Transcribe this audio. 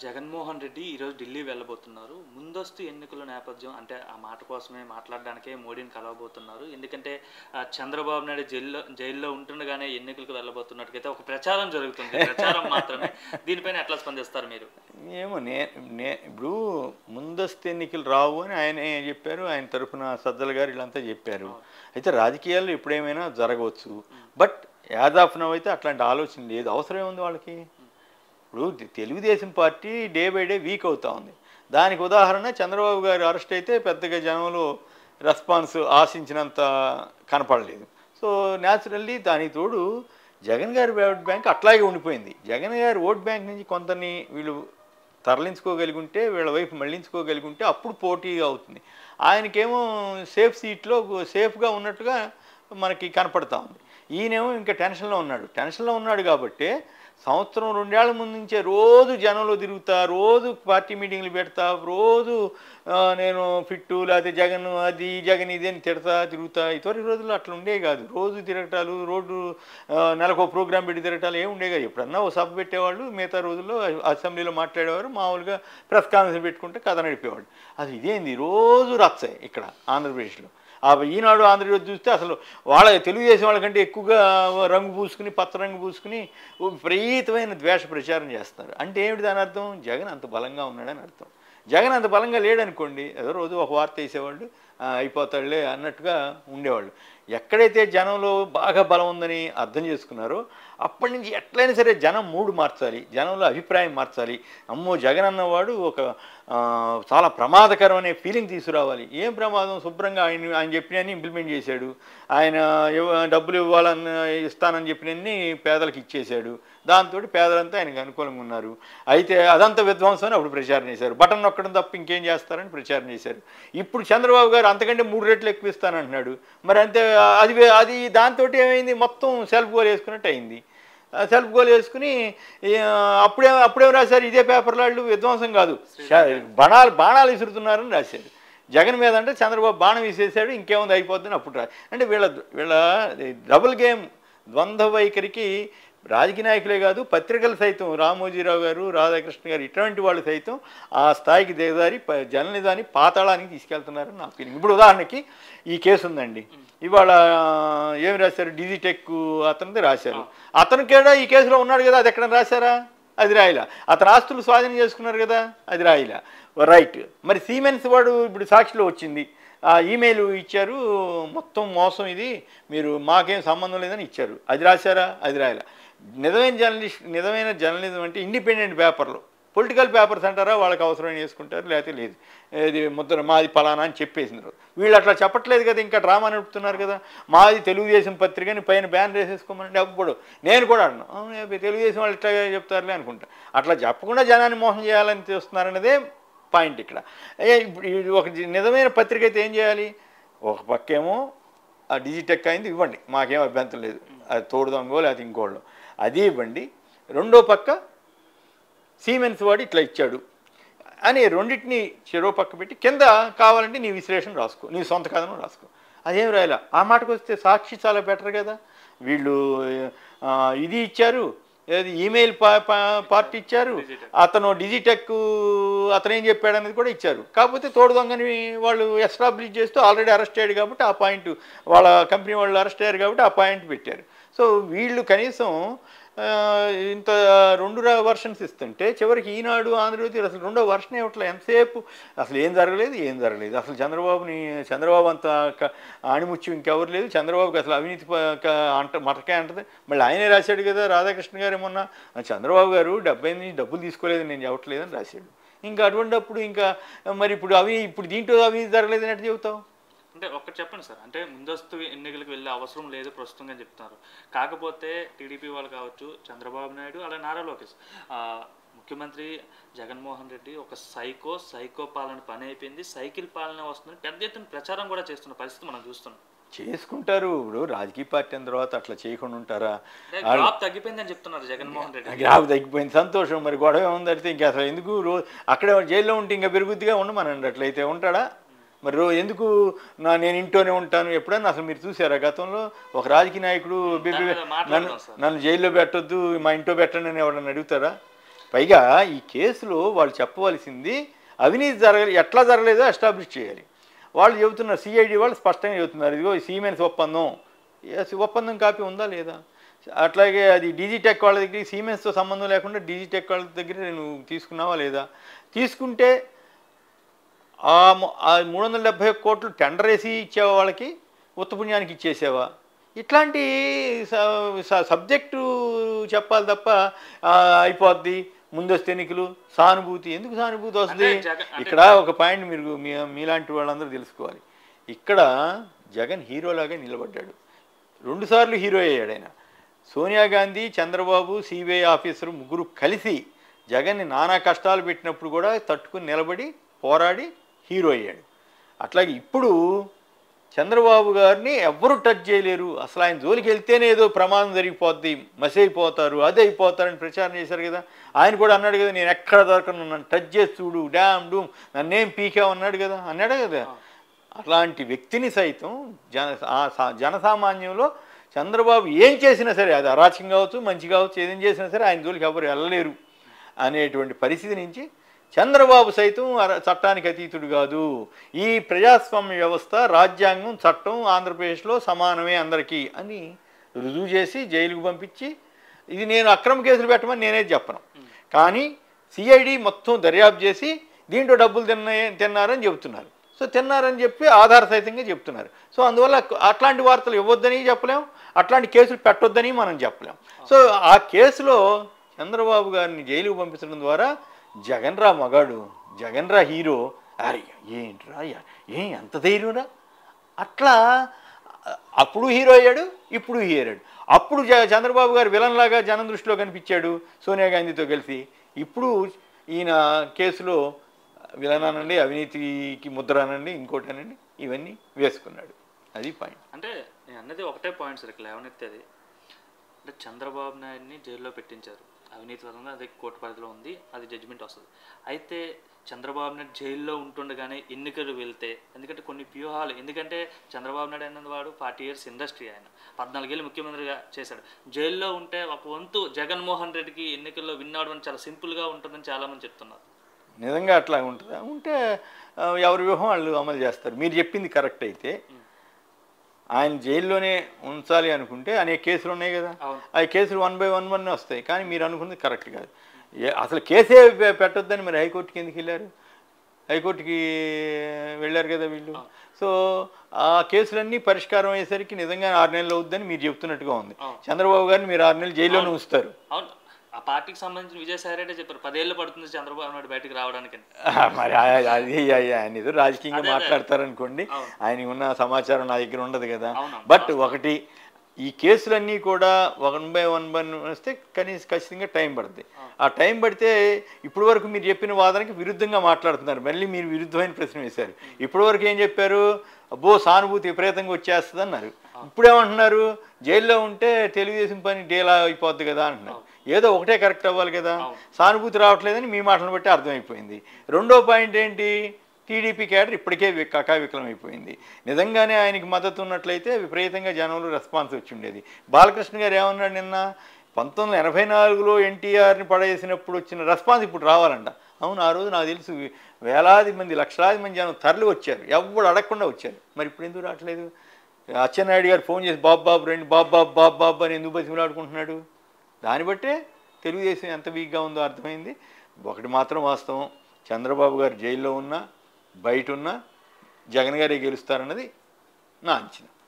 జగన్మోహన్ రెడ్డి ఈరోజు ఢిల్లీ వెళ్ళబోతున్నారు ముందస్తు ఎన్నికల నేపథ్యం అంటే ఆ మాట కోసమే మాట్లాడడానికే మోడీని కలవబోతున్నారు ఎందుకంటే ఆ, చంద్రబాబు నాయుడు జైల్లో జైల్లో ఉంటుండగానే ఎన్నికలకు వెళ్ళబోతున్నట్టుగైతే ఒక ప్రచారం జరుగుతుంది ప్రచారం మాత్రమే దీనిపైన ఎట్లా స్పందిస్తారు మీరు ఏమో నే నే ఇప్పుడు ముందస్తు ఎన్నికలు రావు అని ఆయన చెప్పారు ఆయన తరఫున సజ్జల గారు వీళ్ళంతా చెప్పారు అయితే రాజకీయాల్లో ఎప్పుడేమైనా జరగవచ్చు బట్ యాజ్ ఆఫ్ నవ్ అయితే అట్లాంటి ఆలోచన లేదు అవసరం ఏముంది వాళ్ళకి ఇప్పుడు తె- Telugu Desam party day by day weak అవుతా ఉంది దానికి ఉదాహరణ చంద్రబాబు గారు అరెస్ట్ అయితే పెద్దగా జనంలో రెస్పాన్స్ ఆశించినంత కనపడలేదు సో న్యాచురల్లీ దానికి తోడు జగన్ గారి ఓట్ బ్యాంక్ అట్లాగే ఉండిపోయింది జగన్ గారి ఓట్ బ్యాంక్ నుంచి కొంతని వీళ్ళు తరలించుకోగలిగుంటే వీళ్ళ వైపు మళ్ళించుకోగలిగుంటే అప్పుడు పోటీ అవుతుంది ఆయనకేమో సేఫ్ సీట్లో సేఫ్గా ఉన్నట్టుగా మనకి కనపడతా ఉంది ఈయనేమో ఇంకా టెన్షన్లో ఉన్నాడు టెన్షన్లో ఉన్నాడు కాబట్టి సంవత్సరం రెండేళ్ల ముందు నుంచే రోజు జనంలో తిరుగుతా రోజు పార్టీ మీటింగ్లు పెడతా రోజు ఆ, నేను ఫిట్టు లేకపోతే జగన్ అది జగన్ ఇది అని తిడతా తిరుగుతా ఇతవరి రోజుల్లో అట్లా ఉండే కాదు రోజు తిరగటాలు రోడ్డు ఆ, నెలకు ఒక ప్రోగ్రాం పెట్టి తిరగటాలు ఏమి ఉండే కాదు ఎప్పుడన్నా ఓ సభ పెట్టేవాళ్ళు మిగతా రోజుల్లో అసెంబ్లీలో మాట్లాడేవారు మామూలుగా ప్రెస్ కాన్ఫరెన్స్ పెట్టుకుంటే కథ నడిపేవాడు అది ఇదేంది రోజు రచ్చాయి ఇక్కడ ఆంధ్రప్రదేశ్లో ఆ ఈనాడు ఆంధ్రప్రదేశ్ చూస్తే అసలు వాళ్ళ తెలుగుదేశం వాళ్ళకంటే ఎక్కువగా రంగు పూసుకుని పచ్చ రంగు పూసుకుని ఓ విపరీతమైన ద్వేష ప్రచారం చేస్తారు అంటే ఏమిటి దాని అర్థం జగన్ అంత బలంగా ఉన్నాడని అర్థం జగన్ అంత బలంగా లేడనుకోండి ఏదో రోజు ఒక వార్త వేసేవాళ్ళు "ఆ, అయిపోతాడులే అన్నట్టుగా ఉండేవాళ్ళు ఎక్కడైతే జనంలో బాగా బలం ఉందని అర్థం చేసుకున్నారో అప్పటి నుంచి ఎట్లయినా సరే జనం మూడు మార్చాలి జనంలో అభిప్రాయం మార్చాలి అమ్మో జగన్ అన్నవాడు ఒక ఆ, చాలా ప్రమాదకరం అనే ఫీలింగ్ తీసుకురావాలి ఏం ప్రమాదం శుభ్రంగా ఆయన ఆయన చెప్పినన్ని ఇంప్లిమెంట్ చేశాడు ఆయన ఇవ్వ- డబ్బులు ఇవ్వాలని ఇస్తానని చెప్పినన్ని పేదలకు ఇచ్చేశాడు దాంతో పేదలంతా ఆయనకు అనుకూలంగా ఉన్నారు అయితే అదంతా విధ్వంసం అని అప్పుడు ప్రచారం చేశారు బటన్ నొక్కడం తప్ప ఇంకేం చేస్తారని ప్రచారం చేశారు ఇప్పుడు చంద్రబాబు గారు అంతకంటే మూడు రెట్లు ఎక్కువ ఇస్తానంటున్నాడు మరి అంతే అది వే- అది దాంతో ఏమైంది మొత్తం సెల్ఫ్ గోల్ వేసుకున్నట్టు అయింది ఆ సెల్ఫ్ గోల్ వేసుకుని ఈ, ఆ, అప్పుడే అప్పుడేం రాశారు ఇదే పేపర్లో వాళ్ళు విధ్వంసం కాదు శ- బాణాలు బాణాలు విసురుతున్నారని రాశారు జగన్ మీద అంటే చంద్రబాబు బాణం వేసేసాడు ఇంకేముంది అయిపోద్దని అప్పుడు రా అంటే వీళ్ళ వీళ్ళ డబుల్ గేమ్ ద్వంద్వ వైఖరికి రాజకీయ నాయకులే కాదు పత్రికలు సైతం రామోజీరావు గారు రాధాకృష్ణ గారు ఇటువంటి వాళ్ళు సైతం ఆ స్థాయికి దిగజారి ప- జర్నలిజాన్ని పాతాళానికి తీసుకెళ్తున్నారని నా ఫీలింగ్ ఇప్పుడు ఉదాహరణకి ఈ కేసు ఉందండి ఇవాళ ఏమి రాశారు డిజిటెక్ అతనిది రాశారు అతను కూడా ఈ కేసులో ఉన్నాడు కదా అది ఎక్కడ రాశారా అది రాయిలా అతను ఆస్తులు స్వాధీనం చేసుకున్నారు కదా అది రాయిలా రైట్ మరి సీమెన్స్ వాడు ఇప్పుడు సాక్షిలో వచ్చింది ఆ ఈమెయిల్ ఇచ్చారు మొత్తం మోసం ఇది మీరు మాకేం సంబంధం లేదని ఇచ్చారు అది రాశారా అది రాయలా నిజమైన జర్నలిస్ట్ నిజమైన జర్నలిజం అంటే ఇండిపెండెంట్ పేపర్లు పొలిటికల్ పేపర్స్ అంటారా వాళ్ళకి అవసరమైన వేసుకుంటారు లేకపోతే లేదు ఇది ముద్ర మాది ఫలానా అని చెప్పేసినారు వీళ్ళు అట్లా చెప్పట్లేదు కదా ఇంకా డ్రామా నడుపుతున్నారు కదా మాది తెలుగుదేశం పత్రికని పైన బ్యాన్ వేసేసుకోమని అప్పుడు నేను కూడా అన్నాను "అవును, ఏ తెలుగుదేశం వాళ్ళు ఇట్లా చెప్తారులే అనుకుంటా అట్లా చెప్పకుండా జనాన్ని మోసం చేయాలని చేస్తున్నారనేదే పాయింట్ ఇక్కడ ఏ, ఇప్పుడు ఇది ఒక జి- నిజమైన పత్రిక అయితే ఏం చేయాలి ఒక పక్కేమో ఆ డిజిటెక్ అయింది ఇవ్వండి మాకేం అభ్యంతరం లేదు అది తోడుదొంగో లేకపోతే ఇంకోళ్ళు అది ఇవ్వండి రెండో పక్క సీమెన్స్ వాడు ఇట్లా ఇచ్చాడు అని రెండింటిని చెరో పక్క పెట్టి కింద కావాలంటే నీ విశ్లేషణ రాసుకో నీ సొంత కథను రాసుకో అదేం రాయలా ఆ మాటకు వస్తే సాక్షి చాలా బెటర్ కదా వీళ్ళు ఆ, ఇది ఇచ్చారు ఏది ఈమెయిల్ పా పా- పార్ట్ ఇచ్చారు అతను డిజిటెక్ అతను ఏం చెప్పాడు అనేది కూడా ఇచ్చారు కాకపోతే తోడు దొంగని వాళ్ళు ఎస్టాబ్లిష్ చేస్తూ ఆల్రెడీ అరెస్ట్ అయ్యాడు కాబట్టి ఆ పాయింట్ వాళ్ళ కంపెనీ వాళ్ళు అరెస్ట్ అయ్యారు కాబట్టి ఆ పాయింట్ పెట్టారు సో వీళ్ళు కనీసం ఆ, ఇంత రెండు వర్షన్స్ ఇస్తుంటే చివరికి ఈనాడు ఆంధ్రజ్యోతి అసలు రెండో వర్షన్ ఇవ్వట్లే ఎంతసేపు అసలు ఏం జరగలేదు ఏం జరగలేదు అసలు చంద్రబాబుని చంద్రబాబు అంత క- ఆణిముత్యం ఇంకెవరు లేదు చంద్రబాబుకి అసలు అవినీతి ప- క- అంట మటకే అంటది మళ్ళీ ఆయనే రాశాడు కదా రాధాకృష్ణ గారు ఏమన్నా చంద్రబాబు గారు డెబ్బై నుంచి డబ్బులు తీసుకోలేదు నేను చెప్పట్లేదని రాశాడు ఇంకా అటువంటిప్పుడు ఇంకా మరి ఇప్పుడు అవి ఇప్పుడు దీంట్లో అవినీతి జరగలేదు అన్నట్టు చెబుతావు అంటే ఒక్కటి చెప్పండి సార్ అంటే ముందస్తు ఎన్నికలకు వెళ్ళే అవసరం లేదు ప్రస్తుతంగా చెప్తున్నారు కాకపోతే టీడీపీ వాళ్ళు కావచ్చు చంద్రబాబు నాయుడు అలాగే నారా లోకేష్ ఆ, ముఖ్యమంత్రి జగన్మోహన్ రెడ్డి ఒక సైకో సైకో పాలన పని అయిపోయింది సైకిల్ పాలన వస్తుంది పెద్ద ఎత్తున ప్రచారం కూడా చేస్తున్న పరిస్థితి మనం చూస్తున్నాం చేసుకుంటారు ఇప్పుడు రాజకీయ పార్టీ అయిన తర్వాత అట్లా చేయకుండా ఉంటారా అంటే గ్రాఫ్ తగ్గిపోయిందని చెప్తున్నారు జగన్మోహన్ రెడ్డి గ్రాఫ్ తగ్గిపోయింది సంతోషం మరి గొడవ ఏముంది అంటే ఇంకా అసలు ఎందుకు రో అక్కడే జైల్లో ఉంటే ఇంకా పెరుగుద్దిగా ఉండమనండి అట్లయితే ఉంటాడా మరి రో ఎందుకు నా నేను ఇంట్లోనే ఉంటాను ఎప్పుడన్నా అసలు మీరు చూసారా గతంలో ఒక రాజకీయ నాయకుడు "బి- బి- దాని మీద మాట్లాడదాం నన్ను సార్. నన్ను జైల్లో పెట్టొద్దు మా ఇంట్లో పెట్టండి అని ఎవరన్నా అడుగుతారా పైగా ఈ కేసులో వాళ్ళు చెప్పవలసింది అవినీతి జరగ ఎట్లా జరగలేదో ఎస్టాబ్లిష్ చేయాలి వాళ్ళు చెబుతున్నారు సిఐడి వాళ్ళు స్పష్టంగా చెబుతున్నారు ఇదిగో ఈ సీమెన్స్ ఒప్పందం ఎస్ ఒప్పందం కాపీ ఉందా లేదా అట్లాగే అది డిజిటెక్ వాళ్ళ దగ్గర సీమెన్స్తో సంబంధం లేకుండా డిజిటెక్ వాళ్ళ దగ్గర నువ్వు తీసుకున్నావా లేదా తీసుకుంటే ఆ ము- ఆ మూడు వందల డెబ్బై ఒక్క కోట్లు టెండర్ వేసి ఇచ్చేవా వాళ్ళకి ఉత్తపుణ్యానికి ఇచ్చేసావా ఇట్లాంటి స- స- సబ్జెక్టు చెప్పాలి తప్ప ఆ, అయిపోద్ది ముందస్తు ఎన్నికలు సానుభూతి ఎందుకు సానుభూతి వస్తుంది అంటే జగన్- అంటే- ఇక్కడ ఒక పాయింట్ మీరు మీ మీలాంటి వాళ్ళందరూ తెలుసుకోవాలి ఇక్కడ జగన్ హీరోలాగా నిలబడ్డాడు రెండుసార్లు హీరో అయ్యాడు ఆయన సోనియా గాంధీ చంద్రబాబు సిబిఐ ఆఫీసర్ ముగ్గురు కలిసి జగన్ని నానా కష్టాలు పెట్టినప్పుడు కూడా తట్టుకుని నిలబడి పోరాడి హీరో అయ్యాడు అట్లాగే ఇప్పుడు చంద్రబాబు గారిని ఎవ్వరూ టచ్ చేయలేరు అసలు ఆయన జోలికి వెళ్తేనే ఏదో ప్రమాదం జరిగిపోద్ది మసి అయిపోతారు అదే అయిపోతారని ప్రచారం చేశారు కదా ఆయన కూడా అన్నాడు కదా నేను ఎక్కడ దొరకను నన్ను టచ్ చేసి చూడు డ్యామ్ డూమ్ నన్నేం పీకావు అన్నాడు కదా అన్నాడే కదా అలాంటి వ్యక్తిని సైతం జన ఆ సా- జనసామాన్యంలో చంద్రబాబు ఏం చేసినా సరే అది అరాచకం కావచ్చు మంచి కావచ్చు ఏదేం చేసినా సరే ఆయన జోలికి ఎవరు వెళ్ళలేరు అనేటువంటి పరిస్థితి నుంచి చంద్రబాబు సైతం అర- చట్టానికి అతీతుడు కాదు ఈ ప్రజాస్వామ్య వ్యవస్థ రాజ్యాంగం చట్టం ఆంధ్రప్రదేశ్లో సమానమే అందరికీ అని రుజువు చేసి జైలుకు పంపించి ఇది నేను అక్రమ కేసులు పెట్టమని నేనే చెప్పను కానీ సిఐడి మొత్తం దర్యాప్తు చేసి దీంట్లో డబ్బులు తిన్న తిన్నారని చెబుతున్నారు సో తిన్నారని చెప్పి ఆధార సహితంగా చెప్తున్నారు సో అందువల్ల అట్లాంటి వార్తలు ఇవ్వద్దని చెప్పలేం అట్లాంటి కేసులు పెట్టొద్దని మనం చెప్పలేం సో ఆ కేసులో చంద్రబాబు గారిని జైలుకు పంపించడం ద్వారా జగన్ రా మగాడు జగన్ రా హీరో అరే ఏంట్రా యా- ఏం ఎంత ధైర్యంరా అట్లా అ- అప్పుడు హీరో అయ్యాడు ఇప్పుడు హీరో అయ్యాడు అప్పుడు జ- చంద్రబాబు గారు విలన్ లాగా జనం దృష్టిలో కనిపించాడు సోనియా గాంధీతో కలిసి ఇప్పుడు ఈయన కేసులో విలన్ అనండి అవినీతికి ముద్ర అనండి ఇంకోటి అనండి ఇవన్నీ వేసుకున్నాడు అది పాయింట్ అంటే నేను అన్నది ఒకటే పాయింట్ సార్ ఇక్కడ లేవనెత్తేది అంటే చంద్రబాబు నాయుడిని జైల్లో పెట్టించారు అవినీతి పరంగా అది కోర్టు పరిధిలో ఉంది అది జడ్జిమెంట్ వస్తుంది అయితే చంద్రబాబు నాయుడు జైల్లో ఉంటుండగానే ఎన్నికలు వెళ్తే ఎందుకంటే కొన్ని వ్యూహాలు ఎందుకంటే చంద్రబాబు నాయుడు అన్నవాడు ఫార్టీ ఇయర్స్ ఇండస్ట్రీ ఆయన పద్నాలుగేళ్ళు ముఖ్యమంత్రిగా చేశాడు జైల్లో ఉంటే ఒక వంతు జగన్మోహన్ రెడ్డికి ఎన్నికల్లో విన్ అవడం అని చాలా సింపుల్గా ఉంటుందని చాలామంది చెప్తున్నారు నిజంగా అట్లా ఉంటుందా ఉంటే ఆ, ఎవరి వ్యూహం వాళ్ళు అమలు చేస్తారు మీరు చెప్పింది కరెక్ట్ అయితే ఆయన జైల్లోనే ఉంచాలి అనుకుంటే అనేక కేసులు ఉన్నాయి కదా అవును. ఆ కేసులు వన్ బై వన్ వన్ వస్తాయి కానీ మీరు అనుకున్నది కరెక్ట్ కాదు ఏ- అసలు కేసే పె- పెట్టొద్దని మరి హైకోర్టుకి ఎందుకు వెళ్ళారు హైకోర్టుకి వెళ్ళారు కదా వీళ్ళు సో ఆ కేసులన్నీ పరిష్కారం అయ్యేసరికి నిజంగా ఆరు నెలలు అవుద్దని మీరు చెప్తున్నట్టుగా ఉంది అవును. చంద్రబాబు గారిని మీరు ఆరు నెలలు జైల్లోనే ఉంచుతారు అవును ఆ పార్టీకి సంబంధించిన విజయసాయి రెడ్డి చెప్పారు పదేళ్ళు పడుతుంది చంద్రబాబు నాయుడు బయటకు రావడానికి ఆ, మరి ఆ- అది ఆయన ఏదో రాజకీయంగా అదే, అదే. మాట్లాడతారనుకోండి అవును. ఆయనకి ఉన్న సమాచారం నా దగ్గర ఉండదు కదా అవునవును. బట్ ఒకటి ఈ కేసులన్నీ కూడా వన్ బై వన్ బై వస్తే కనీసం ఖచ్చితంగా టైం పడుతుంది ఆ టైం పడితే ఇప్పటి వరకు మీరు చెప్పిన వాదనకి విరుద్ధంగా మాట్లాడుతున్నారు మళ్ళీ మీరు విరుద్ధమైన ప్రశ్న వేశారు ఇప్పటి వరకు ఏం చెప్పారు అబ్బో సానుభూతి విపరీతంగా వచ్చేస్తుంది అన్నారు ఇప్పుడేమంటున్నారు జైల్లో ఉంటే తెలుగుదేశం పని డేలా అయిపోద్ది కదా అంటున్నారు ఏదో ఒకటే కరెక్ట్ అవ్వాలి కదా సానుభూతి రావట్లేదని మీ మాటలను బట్టి అర్థమైపోయింది రెండో పాయింట్ ఏంటి టీడీపీ క్యాడర్ ఇప్పటికే వి- కకావికలం అయిపోయింది నిజంగానే ఆయనకి మద్దతు ఉన్నట్లయితే విపరీతంగా జనంలో రెస్పాన్స్ వచ్చి ఉండేది బాలకృష్ణ గారు ఏమన్నాడు నిన్న పంతొమ్మిది వందల ఎనభై నాలుగులో ఎన్టీఆర్ని పడేసినప్పుడు వచ్చిన రెస్పాన్స్ ఇప్పుడు రావాలంట అవును ఆ రోజు నాకు తెలుసు వేలాది మంది లక్షలాది మంది జనం తరలి వచ్చారు ఎవరు అడగకుండా వచ్చారు మరి ఇప్పుడు ఎందుకు రావట్లేదు అచ్చెన్నాయుడు గారు ఫోన్ చేసి బాబు బాబు రండి బాబు బాబు బాబు బాబు అని ఎందుకు బతిమలాడుకుంటున్నాడు దాన్ని బట్టే తెలుగుదేశం ఎంత వీక్గా ఉందో అర్థమైంది ఒకటి మాత్రం వాస్తవం చంద్రబాబు గారు జైల్లో ఉన్నా బయట ఉన్నా జగన్ గారే గెలుస్తారన్నది నా అంచనా